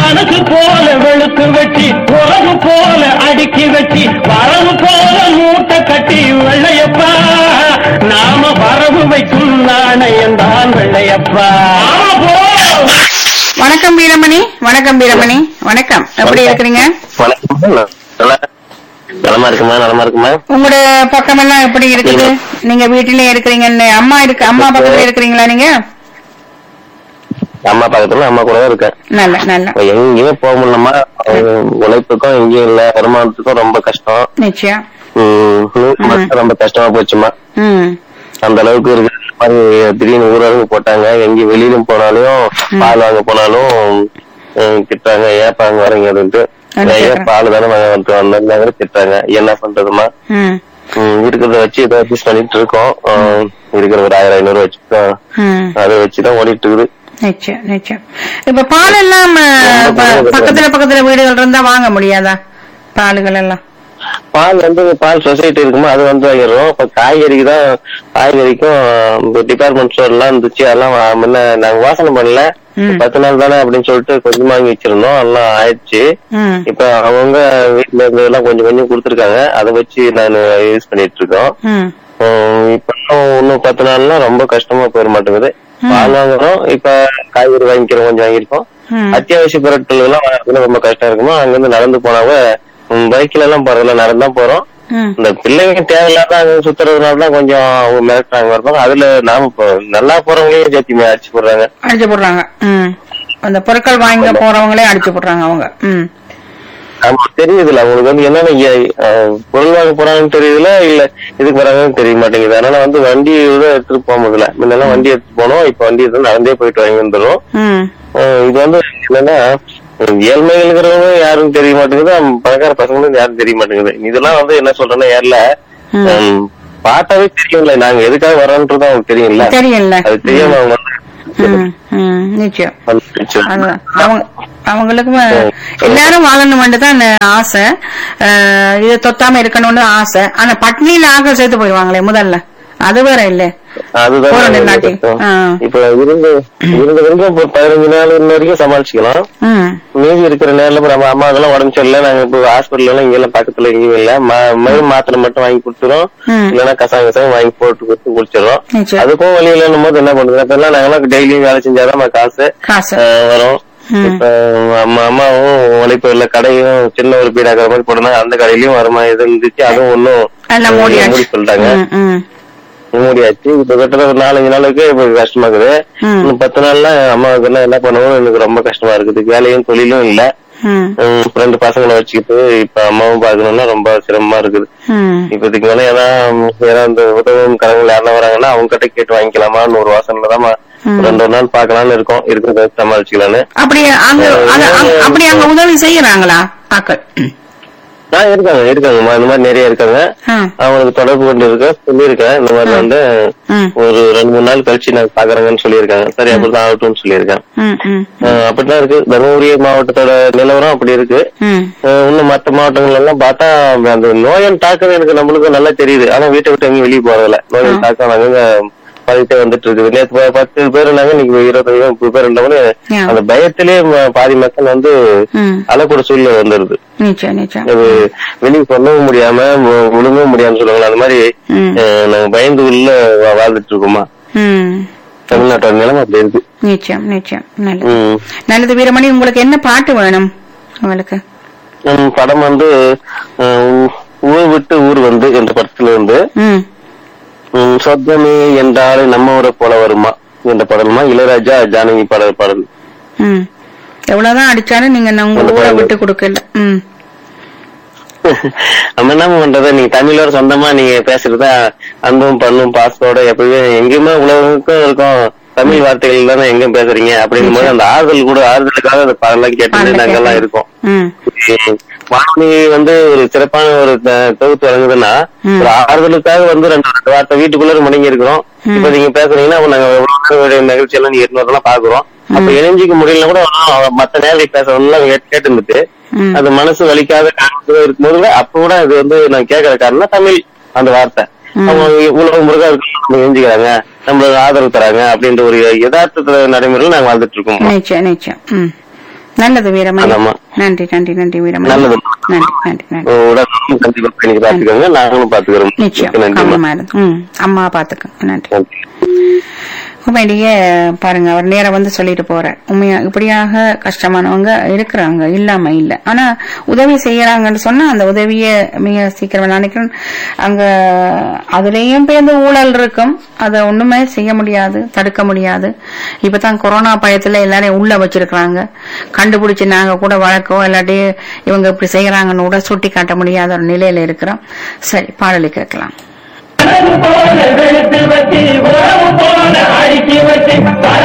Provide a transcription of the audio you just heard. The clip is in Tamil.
மனசு போல வெளுத்து வச்சு உறவு போல அடுக்கி வச்சு வரவு போல மூட்டை கட்டி வெள்ளையப்பா நாம வரவு வைக்கும் நாணயம் தான் வெள்ளையப்பா ஆமா போ வணக்கம் வீரமணி வணக்கம் வீரமணி வணக்கம் எப்படி இருக்கிறீங்க வணக்கம் நல்லா நலமா இருக்குமா நலமா இருக்குமா உங்களோட பக்கமெல்லாம் எப்படி இருக்குது நீங்க வீட்டிலே இருக்கிறீங்கன்னு அம்மா இருக்கு அம்மா பக்கத்துல இருக்கிறீங்களா நீங்க அம்மா பக்கத்துல அம்மா கூட தான் இருக்கேன் நல்ல நல்ல இப்ப எங்கேயுமே போக முடியலமா உழைப்புக்கும் எங்கேயும் இல்ல வருமானத்துக்கும் ரொம்ப கஷ்டம் நிச்சயம் உம் நூறு மாசம் ரொம்ப கஷ்டமா போச்சுமா ம் அந்த அளவுக்கு இருக்கு இந்த மாதிரி திடீர்னு ஊரடங்கு போட்டாங்க எங்கேயும் வெளியிலும் போனாலும் பால் வாங்க போனாலும் உம், திட்டுறாங்க ஏப்பாங்க வரீங்க அப்படின்ட்டு என்ன ஏன் கேக்குறாங்க? பால் தானே வாங்க வந்து வந்தாங்க திட்டுறாங்க என்ன பண்றதுமா ம் உம், இருக்கிறத வச்சு இதை அட்ஜஸ்ட் பண்ணிட்டு இருக்கோம் உம், இருக்கிற ஒரு ஆயிரம் ஐநூறு வச்சுதான் ம் அதை வச்சுதான் ஓடிட்டு இருக்குது நிச்சயம் நிச்சயம் இப்ப பால் எல்லாம் அஹ், ப- பக்கத்துல பக்கத்துல வீடுகள் இருந்தா வாங்க முடியாதா பாலுகள் எல்லாம் பால் வந்து பால் சொசைட்டி இருக்குமோ அது வந்து வாங்கிடுறோம் இப்ப காய்கறிக்கு தான் காய்கறிக்கும் டிபார்ட்மெண்ட் ஸ்டோர் எல்லாம் இருந்துச்சு அதெல்லாம் வா- முன்ன நாங்க வாசனை பண்ணல ம். பத்து நாள் தானே அப்படின்னு சொல்லிட்டு கொஞ்சம் வாங்கி வச்சிருந்தோம் எல்லாம் ஆயிடுச்சு ம் இப்ப அவங்க வீட்டுல இருந்ததெல்லாம் கொஞ்சம் கொஞ்சம் கொடுத்துருக்காங்க அதை வச்சு நான் யூஸ் பண்ணிட்டு இருக்கோம் ம் உம், இப்ப இன்னும் பத்து நாள்னா ரொம்ப கஷ்டமா போயிட மாட்டேங்குது பால் வாங்குறோம் இப்ப காய்கறி வாங்கிக்கிறோம் கொஞ்சம் வாங்கியிருக்கோம் ம். அத்தியாவசிய பொருட்கள் எல்லாம் வாங்குறதுல ரொம்ப கஷ்டம் இருக்குமா அங்க இருந்து நடந்து போனாவே பைக்ல எல்லாம் போறதுல நடந்து தான் போறோம் ம் இந்த பிள்ளைங்க தேவையில்லாத அங்க சுத்துறதுனால தான் கொஞ்சம் அவங்க மிரட்டுறாங்க வருவாங்க அதுல நாம இப்போ நல்லா போறவங்களையும் சேர்த்தி அடிச்சு போடுறாங்க அடிச்சு போடுறாங்க ம் அந்த பொருட்கள் வாங்க போறவங்களே அடிச்சு போடுறாங்க அவங்க ம் ஆமா தெரியுதுல அவங்களுக்கு வந்து என்னென்ன இ- அஹ், பொருள் வாங்க போறாங்கன்னு தெரியுதுல இல்ல இதுக்கு வராங்கன்னு தெரிய மாட்டேங்குது அதனால வந்து வண்டி தான் எடுத்துட்டு போக முடியல முன்னெல்லாம் வண்டி எடுத்துட்டு போனோம் இப்ப வண்டி எடுத்து நடந்தே போயிட்டு வாங்கி வந்துடும் ம் இது வந்து என்னன்னா ஏழ்மைகள் இருக்கிறவங்க யாரும் தெரிய மாட்டேங்குது அம், பணக்கார பசங்களும் யாரும் தெரிய மாட்டேங்குது இதெல்லாம் வந்து என்ன சொல்றேன்னா யாருல ம். பார்த்தாவே தெரியும்ல நாங்க எதுக்காக வரோன்றது அவங்களுக்கு தெரியும்ல தெரியல அது தெரியாம அவங்க ம் ம் நிச்சயம் வந்து அதுதான் அவங்க அவங்களுக்கும் எல்லாரும் வாழணும்னு தான் ஆசை அஹ், இதை தொத்தாம இருக்கணும்னு ஆசை ஆனா பட்னியில ஆக சேர்த்து போயிடுவாங்களே முதல்ல அது வேற இல்ல அதுதான் போறோம் ரொம்ப இல்லாட்டி. கஷ்டம். ஆ. இப்ப இருந்து இருந்த வரைக்கும் இப்ப பதினஞ்சு நாள் இன்ன வரைக்கும் சமாளிச்சுக்கலாம் ம் மீதி இருக்கிற நேரில் இப்ப நம்ம அம்மா அதெல்லாம் உடம்பு சரியில்லை நாங்க இப்ப ஹாஸ்பிட்டல் எல்லாம் இங்க எல்லாம் பக்கத்துல எங்கேயும் இல்ல ம- மருந்து மாத்திரை மட்டும் வாங்கி கொடுத்துரும் ம். இல்லைன்னா கசாயம் கசாயம் வாங்கி போட்டு கொடுத்து குடிச்சிடறோம் நிச்சயம் அதுக்கும் வழி இல்லைன்னும் போது என்ன பண்றது அப்ப எல்லாம் நாங்கெல்லாம் டெய்லியும் வேலை செஞ்சாதான் நம்ம காசு காசு ஆஹ், வரும் ம். இப்ப அம்மா அம்மாவும் உழைப்பு இல்ல கடையும் சின்ன ஒரு பீடாக்கிற மாதிரி போடுறாங்க அந்த கடையிலயும் வருமானம் எது இருந்துச்சு அதுவும் ஒன்னும் எல்லாம் மூடியாச்சு மூடி சொல்லிட்டாங்க ம், ம் மூடியாச்சு இப்ப கிட்ட ஒரு நாலஞ்சு நாளுக்கு இப்ப கஷ்டமா இருக்குது ம். இன்னும் பத்து நாள்ல அம்மாவுக்கு எல்லாம் என்ன பண்ணுவோம் எனக்கு ரொம்ப கஷ்டமா இருக்குது வேலையும் தொழிலும் இல்ல ம் உம், ரெண்டு பசங்களை வச்சுக்கிட்டு இப்ப அம்மாவும் பாக்கணும்னா ரொம்ப சிரமமா இருக்குது ம் இப்ப இதுக்கு மேல ஏன்னா ஏன்னா இந்த உதவும் கரங்கள் யாரெல்லாம் வராங்கன்னா அவங்க கிட்ட கேட்டு வாங்கிக்கலாமான்னு ஒரு வாசனைல தான் ரெண்டு ஒரு நாள் பாக்கலாம்னு இருக்கோம் இருக்கிறத சமாளிச்சுக்கலான்னு அப்படி அங்க அங்க- அங்க- அப்படி அங்க உதவி செய்யறாங்களா ஆக்கள் ஆஹ் இருக்காங்க இருக்காங்கம்மா இந்த மாதிரி நிறைய இருக்காங்க ஆ. அவங்களுக்கு தொடர்பு கொண்டு இருக்க சொல்லியிருக்கேன் இந்த மாதிரி வந்து ம் ஒரு ரெண்டு மூணு நாள் கழிச்சு நான் பாக்குறேங்கன்னு சொல்லியிருக்காங்க சரி அப்படிதான் ஆகட்டும்னு சொல்லியிருக்கேன் ம் ம் ஆஹ் அப்படிதான் இருக்கு தருமபுரி மாவட்டத்தோட நிலவரம் அப்படி இருக்கு ம் ஆஹ் இன்னும் மற்ற மாவட்டங்கள் எல்லாம் பார்த்தா அந்த நோயின் தாக்கம் எனக்கு நம்மளுக்கு நல்லா தெரியுது ஆனா வீட்டை விட்டு எங்கேயும் வெளியே போறதில்ல நோயின் தாக்கம் அங்க பதிட்டே வந்துட்டு இருக்குது நேற்று ப- பத்து பேர் இருந்தாங்க இன்னைக்கு இருபத்தஞ்சு முப்பது பேர் இருந்தவங்க ஆ. அந்த பயத்திலே ம- பாதி மக்கள் வந்து ம் அழக்கூட சூழ்நிலை வந்துருது நிச்சயம் நிச்சயம் அது வெளியே சொல்லவும் முடியாம ஒ- ஒழுங்கவும் முடியாம சொல்லுவாங்க அந்த மாதிரி ம் ஆஹ் நாங்க பயந்து உள்ள வா- வாழ்ந்துட்டு இருக்கோமா ம் தமிழ்நாட்டோட நிலைமை அப்படி இருக்கு நிச்சயம் நிச்சயம் நல்லது ம். நல்லது வீரமணி உங்களுக்கு என்ன பாட்டு வேணும் உங்களுக்கு ம், படம் வந்து ஆஹ் ஊர் விட்டு ஊர் வந்து என்ற படத்துல இருந்து ம் ம், சொர்க்கமே என்றாலே நம்ம ஊரை போல வருமா என்ற பாடலுமா இளையராஜா ஜானகி பாடல் பாடல் ம் எவ்வளவுதான் அடிச்சாலும் நீங்க நான் உங்க ஊரை விட்டு கொடுக்கல ம் நம்ம என்ன பண்றது நீங்க தமிழோட சொந்தமா நீங்க பேசுறதா அன்பும் பண்ணும் பாசத்தோட எப்பயுமே எங்கேயுமே உலகத்துக்கும் இருக்கும் தமிழ் வார்த்தைகள் தானே எங்க பேசுறீங்க அப்படிங்கும் போது அந்த ஆறுதல் கூட ஆறுதலுக்காக அந்த பாடலாம் கேட்டு நாங்கெல்லாம் இருக்கோம் ம் வானொலி வந்து ஒரு சிறப்பான ஒரு த- தொகுத்து வழங்குதுன்னா ம். ஒரு ஆறுதலுக்காக வந்து ரெண்டு ரெண்டு வார்த்தை வீட்டுக்குள்ள முடங்கி இருக்கிறோம் இப்ப நீங்க பேசுறீங்கன்னா அப்ப நாங்க எவ்வளவு நேரம் நிகழ்ச்சி எல்லாம் நீங்க எல்லாம் பாக்குறோம் அப்ப இணைஞ்சிக்க முடியல கூட ஆனா, மத்த நேரம் பேசுறதெல்லாம் கேட்டு இருந்துட்டு ம். அது மனசு வலிக்காத காரணத்துல இருக்கும்போது அப்ப கூட இது வந்து நான் கேட்கற காரணம் தமிழ் அந்த வார்த்தை அவங்க உலகம் முருகா நம்ம எஞ்சிக்கிறாங்க நம்மளுக்கு ஆதரவு தராங்க அப்படின்ற ஒரு யதார்த்தத்துல நடைமுறையில் நாங்க வாழ்ந்துட்டு இருக்கோம் நிச்சயம் நிச்சயம் ம் நல்லது வீரமணி ஆமாம். நன்றி நன்றி நன்றி வீரமணி நல்லது. நன்றி நன்றி நன்றி உடலும் கண்டிப்பா நீங்க பாத்துக்கோங்க நாங்களும் பாத்துக்கிறோம் நிச்சயம் நன்றிம்மா கவனமா இருந்து ம் அம்மா பாத்துக்க நன்றி நன்றி உண்மையிலேயே பாருங்க அவர் நேரா வந்து சொல்லிட்டு போறார் உண்மையா இப்படியாக கஷ்டமானவங்க இருக்கிறாங்க இல்லாம இல்ல ஆனா உதவி செய்யறாங்கன்னு சொன்னா அந்த உதவிய மிக சீக்கிரம் நினைக்கிறேன் அங்க அதுலயும் பேருந்து ஊழல் இருக்கும் அதை ஒண்ணுமே செய்ய முடியாது தடுக்க முடியாது இப்பதான் கொரோனா பயத்துல எல்லாரையும் உள்ள வச்சிருக்கிறாங்க கண்டுபிடிச்சு நாங்க கூட வழக்கோ இல்லாட்டி இவங்க இப்படி செய்யறாங்கன்னு கூட சுட்டி காட்ட முடியாத ஒரு நிலையில இருக்கிறோம் சரி பாடலை கேட்கலாம் வரவு போல வெளுத்து வச்சு உறவு போல அடுக்கி வச்சு வர